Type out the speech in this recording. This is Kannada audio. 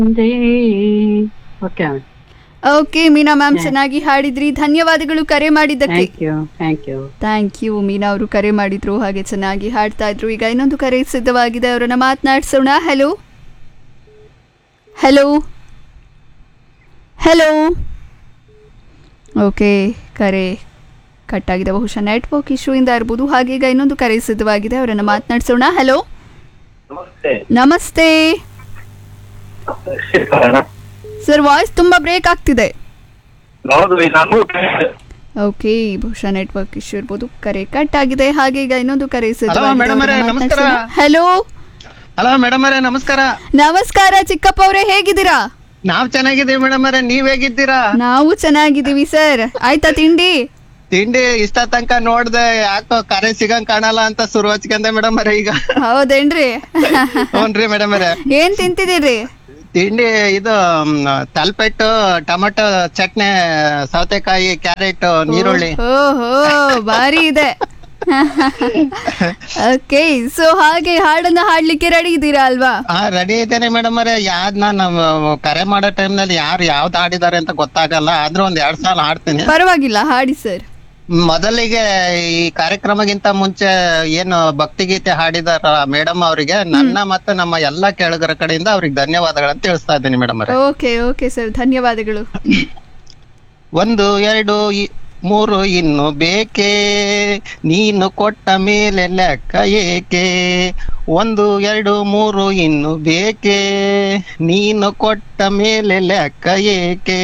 ಒಂದೇ ಓಕೆ ಓಕೆ ಮೀನಾ ಮ್ಯಾಮ್ ಚೆನ್ನಾಗಿ ಹಾಡಿದ್ರಿ ಧನ್ಯವಾದಗಳು ಕರೆ ಮಾಡಿದ್ದಕ್ಕೆ thank you thank you thank you Meena ಅವರು ಕರೆ ಮಾಡಿದ್ರು ಹಾಗೆ ಚೆನ್ನಾಗಿ ಹಾಡ್ತಾ ಇದ್ರು ಈಗ ಇನ್ನೊಂದು ಕರೆ ಸಿದ್ಧವಾಗಿದೆ ಅವರನ್ನ ಮಾತನಾಡಿಸೋಣ ಹಲೋ ಹಲೋ ಹಲೋ ಓಕೆ ಕರೆ ಕಟ್ ಆಗಿದೆ ಬಹುಶಃ ನೆಟ್ವರ್ಕ್ ಇಶ್ಯೂ ಇಂದ ಇರ್ಬೋದು ಹಾಗೆ ಈಗ ಇನ್ನೊಂದು ಕರೆ ಸಿದ್ಧವಾಗಿದೆ ಅವರನ್ನ ಮಾತನಾಡಿಸೋಣ ಹಲೋ ನಮಸ್ತೆ ನಮಸ್ತೆ ಸರ್ ವಾಯ್ಸ್ ತುಂಬಾ ಬ್ರೇಕ್ ಆಗ್ತಿದೆ ಹೌದು ನಾನು ಓಕೆ ಬಹುಶಃ ನೆಟ್ವರ್ಕ್ ಇಶ್ಯೂ ಇರ್ಬೋದು ಕರೆ ಕಟ್ ಆಗಿದೆ ಹಾಗೆ ಈಗ ಇನ್ನೊಂದು ಕರೆ madam ಅವರೇ, ನಮಸ್ಕಾರ. ಹಲೋ ಹಲೋ ಮೇಡಮ್ ಅವರೇ ನಮಸ್ಕಾರ ನಮಸ್ಕಾರ ಚಿಕ್ಕಪ್ಪ ಅವರೇ ಹೇಗಿದ್ದೀರಾ ನಾವ್ ಚೆನ್ನಾಗಿದ್ದೀವಿ ಮೇಡಮ್ ಅವರೇ ನೀವ್ ಹೇಗಿದ್ದೀರಾ ನಾವು ಚೆನ್ನಾಗಿದ್ದೀವಿ ಸರ್ ಆಯ್ತಾ ತಿಂಡಿ ತಿಂಡಿ ಇಷ್ಟ ತನಕ ನೋಡ್ದೆ ಯಾಕೋ ಕರೆ ಸಿಗಂಗ್ ಕಾಣಲ್ಲ ಅಂತ ಶುರು ಹಚ್ಕೊಂಡೆ ಮೇಡಮ್ ಅವರೇ ಈಗ ಹೌದೇನ್ರಿ ಹ್ಞೂನ್ರಿ ಮೇಡಮ್ ಅವರೇ ಏನ್ ತಿಂತಿದ್ದೀರಿ ತಿಂಡಿ ಇದು ಮ್, ತಲ್ಪೆಟ್ಟು ಟೊಮೆಟೊ ಚಟ್ನಿ ಸೌತೆಕಾಯಿ ಕ್ಯಾರೆಟ್ ನೀರುಳ್ಳಿ ಓಹೋ ಭಾರಿ ಇದೆ ಓಕೆ ಸೊ ಹಾಗೆ ಹಾಡನ್ನ ಹಾಡ್ಲಿಕ್ಕೆ ರೆಡಿ ಇದ್ದೀರಾ ಅಲ್ವಾ ಹಾ ರೆಡಿ ಇದ್ದೇನೆ ಮೇಡಮ್ ಅವರೇ ಯಾವ್ದ್ ನಾನು ಕರೆ ಮಾಡೋ ಟೈಮ್ ನಲ್ಲಿ ಯಾರು ಯಾವ್ದು ಆಡಿದ್ದಾರೆ ಅಂತ ಗೊತ್ತಾಗಲ್ಲ ಆದ್ರೂ ಒಂದ್ ಎರಡ್ ಸಾಲ ಹಾಡ್ತೀನಿ ಪರವಾಗಿಲ್ಲ ಹಾಡಿ ಸರ್ ಮೊದಲಿಗೆ ಈ ಕಾರ್ಯಕ್ರಮಕ್ಕಿಂತ ಮುಂಚೆ ಏನು ಭಕ್ತಿಗೀತೆ ಹಾಡಿದಾರ ಮೇಡಮ್ ಅವರಿಗೆ ನನ್ನ ಮತ್ತೆ ನಮ್ಮ ಎಲ್ಲಾ ಕೇಳುಗರ ಕಡೆಯಿಂದ ಅವ್ರಿಗೆ ಧನ್ಯವಾದಗಳನ್ನ ತಿಳಿಸ್ತಾ ಇದ್ದೀನಿ ಮೇಡಮ್ ಅವರೇ ಓಕೆ ಓಕೆ ಸರ್ ಧನ್ಯವಾದಗಳು ಒಂದು ಎರಡು ಇ- ಮೂರು ಇನ್ನು ಬೇಕೇ ನೀನು ಕೊಟ್ಟ ಮೇಲೆ ಲೆಕ್ಕ ಏಕೆ ಒಂದು ಎರಡು ಮೂರು ಇನ್ನು ಬೇಕೇ ನೀನು ಕೊಟ್ಟ ಮೇಲೆ ಲೆಕ್ಕ ಏಕೆ